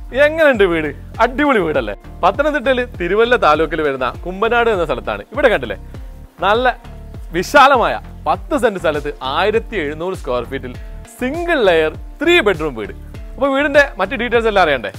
എങ്ങനെയുണ്ട് വീട് അടിപൊളി വീടല്ലേ പത്തനംതിട്ടയിൽ തിരുവല്ല താലൂക്കിൽ വരുന്ന കുമ്പനാട് എന്ന സ്ഥലത്താണ് ഇവിടെ കണ്ടില്ലേ നല്ല വിശാലമായ പത്ത് സെന്റ് സ്ഥലത്ത് ആയിരത്തി എഴുന്നൂറ് സ്ക്വയർ ഫീറ്റിൽ സിംഗിൾ ലെയർ ത്രീ ബെഡ്റൂം വീട് അപ്പൊ വീടിന്റെ മറ്റു ഡീറ്റെയിൽസ് എല്ലാം അറിയണ്ടേ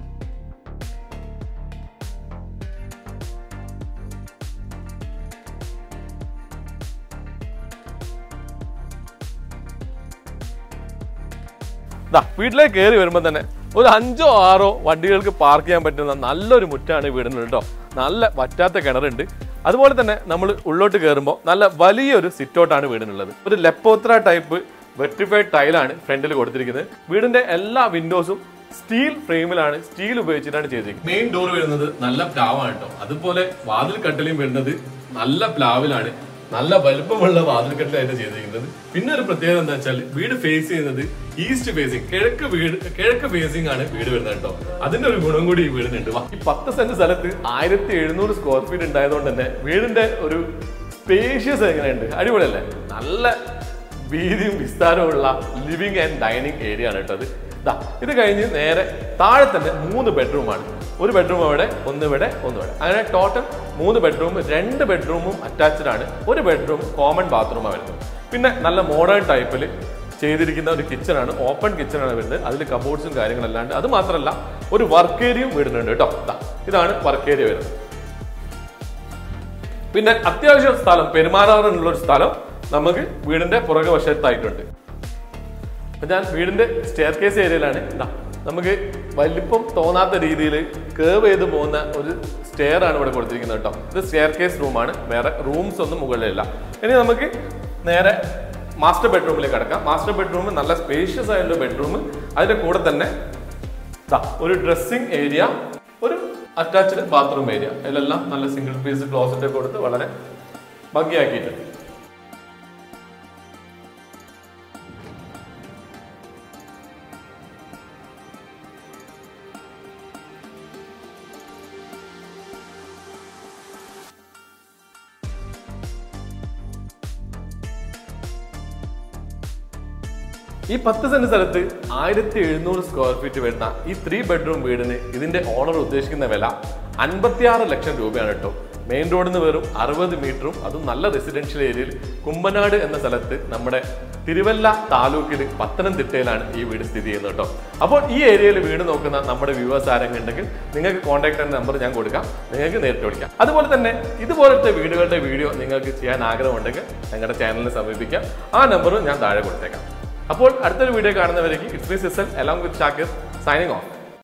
ദാ വീട്ടിലേക്ക് കയറി വരുമ്പോൾ തന്നെ ഒരു അഞ്ചോ ആറോ വണ്ടികൾക്ക് പാർക്ക് ചെയ്യാൻ പറ്റുന്ന നല്ലൊരു മുറ്റാണ് ഈ വീടിന് കേട്ടോ നല്ല വറ്റാത്ത കിണറുണ്ട് അതുപോലെ തന്നെ നമ്മൾ ഉള്ളോട്ട് കയറുമ്പോൾ നല്ല വലിയൊരു സിറ്റൗട്ടാണ് വീടിനുള്ളത് ഒരു ലെപ്പോത്ര ടൈപ്പ് വെട്രിഫൈഡ് ടൈലാണ് ഫ്രണ്ടിൽ കൊടുത്തിരിക്കുന്നത് വീടിന്റെ എല്ലാ വിൻഡോസും സ്റ്റീൽ ഫ്രെയിമിലാണ് സ്റ്റീൽ ഉപയോഗിച്ചിട്ടാണ് ചെയ്തിരിക്കുന്നത് മെയിൻ ഡോർ വരുന്നത് നല്ല പ്ലാവാണ് കേട്ടോ അതുപോലെ വാതിൽ കട്ടലും വരുന്നത് നല്ല പ്ലാവിലാണ് നല്ല വലുപ്പമുള്ള വാതിൽക്കെട്ടായിട്ട് ചെയ്തിരിക്കുന്നത് പിന്നെ ഒരു പ്രത്യേകത എന്താ വെച്ചാൽ വീട് ഫേസ് ചെയ്യുന്നത് ഈസ്റ്റ് ഫേസിങ് കിഴക്ക് വീട് കിഴക്ക് ഫേസിംഗ് ആണ് വീട് വരുന്നത് കേട്ടോ അതിന്റെ ഒരു ഗുണം കൂടി ഈ വീടിനുണ്ട് വാ. ഈ പത്ത് സെന്റ് സ്ഥലത്ത് ആയിരത്തി എഴുന്നൂറ് സ്ക്വയർ ഫീറ്റ് ഉണ്ടായതുകൊണ്ട് തന്നെ വീടിന്റെ ഒരു സ്പേഷ്യസ് എങ്ങനെയുണ്ട് അടിപൊളിയല്ലേ നല്ല വീതിയും വിസ്താരമുള്ള ലിവിങ് ആൻഡ് ഡൈനിങ് ഏരിയ ആണ് കേട്ടോ അത് ദാ ഇത് കഴിഞ്ഞ് നേരെ താഴെ തന്നെ മൂന്ന് ബെഡ്റൂമാണ് ഒരു ബെഡ്റൂം അവിടെ ഒന്ന് ഇവിടെ ഒന്ന് ഇവിടെ അങ്ങനെ ടോട്ടൽ മൂന്ന് ബെഡ്റൂം രണ്ട് ബെഡ്റൂമും അറ്റാച്ച്ഡ് ആണ് ഒരു ബെഡ്റൂം കോമൺ ബാത്റൂമാണ് വരുന്നത് പിന്നെ നല്ല മോഡേൺ ടൈപ്പിൽ ചെയ്തിരിക്കുന്ന ഒരു കിച്ചൺ ആണ് ഓപ്പൺ കിച്ചൺ ആണ് വരുന്നത് അതിൽ കബോർഡ്സും കാര്യങ്ങളല്ലാണ്ട് അത് മാത്രമല്ല ഒരു വർക്ക് ഏരിയയും വരുന്നുണ്ട് കേട്ടോ ദാ ഇതാണ് വർക്ക് ഏരിയ വരുന്നത് പിന്നെ അത്യാവശ്യം സ്ഥലം പെരുമാറാറുള്ള ഒരു സ്ഥലം നമുക്ക് വീടിന്റെ പുറകെ വശത്തായിട്ടുണ്ട് അപ്പൊ ഞാൻ വീടിന്റെ സ്റ്റെയർ കേസ് ഏരിയയിലാണ് ഇതാ നമുക്ക് വലിപ്പം തോന്നാത്ത രീതിയിൽ കേവ് ചെയ്ത് പോകുന്ന ഒരു സ്റ്റെയർ ആണ് ഇവിടെ കൊടുത്തിരിക്കുന്നത് കേട്ടോ ഇത് സ്റ്റെയർ കേസ് റൂമാണ് വേറെ റൂംസ് ഒന്നും മുകളിലില്ല ഇനി നമുക്ക് നേരെ മാസ്റ്റർ ബെഡ്റൂമിലേക്ക് കിടക്കാം മാസ്റ്റർ ബെഡ്റൂം നല്ല സ്പേഷ്യസ് ആയിട്ടുള്ള ബെഡ്റൂം അതിന്റെ കൂടെ തന്നെ ദാ ഒരു ഡ്രസ്സിംഗ് ഏരിയ ഒരു അറ്റാച്ച്ഡ് ബാത്റൂം ഏരിയ ഇതിലെല്ലാം നല്ല സിംഗിൾ പീസ് ക്ലോസറ്റ് ഒക്കെ കൊടുത്ത് വളരെ ഭംഗിയാക്കിയിട്ടുണ്ട് ഈ പത്ത് സെന്റ് സ്ഥലത്ത് ആയിരത്തി എഴുന്നൂറ് സ്ക്വയർ ഫീറ്റ് വരുന്ന ഈ ത്രീ ബെഡ്റൂം വീടിന് ഇതിന്റെ ഓണർ ഉദ്ദേശിക്കുന്ന വില അൻപത്തിയാറ് ലക്ഷം രൂപയാണ് കേട്ടോ മെയിൻ റോഡിൽ നിന്ന് വെറും അറുപത് മീറ്ററും അതും നല്ല റെസിഡൻഷ്യൽ ഏരിയയിൽ കുമ്പനാട് എന്ന സ്ഥലത്ത് നമ്മുടെ തിരുവല്ല താലൂക്കിൽ പത്തനംതിട്ടയിലാണ് ഈ വീട് സ്ഥിതി ചെയ്യുന്നത് കേട്ടോ അപ്പോൾ ഈ ഏരിയയിൽ വീട് നോക്കുന്ന നമ്മുടെ വ്യൂവേഴ്സ് ആരെങ്കിലും ഉണ്ടെങ്കിൽ നിങ്ങൾക്ക് കോൺടാക്ട് ചെയ്യുന്ന നമ്പർ ഞാൻ കൊടുക്കാം നിങ്ങൾക്ക് നേരിട്ട് വിളിക്കാം അതുപോലെ തന്നെ ഇതുപോലത്തെ വീടുകളുടെ വീഡിയോ നിങ്ങൾക്ക് ചെയ്യാൻ ആഗ്രഹമുണ്ടെങ്കിൽ ഞങ്ങളുടെ ചാനലിനെ സമീപിക്കാം ആ നമ്പറും ഞാൻ താഴെ കൊടുത്തേക്കാം അപ്പോൾ അടുത്തൊരു വീഡിയോ കാണുന്നവരേക്ക് it's me Sisal along with Shakir signing of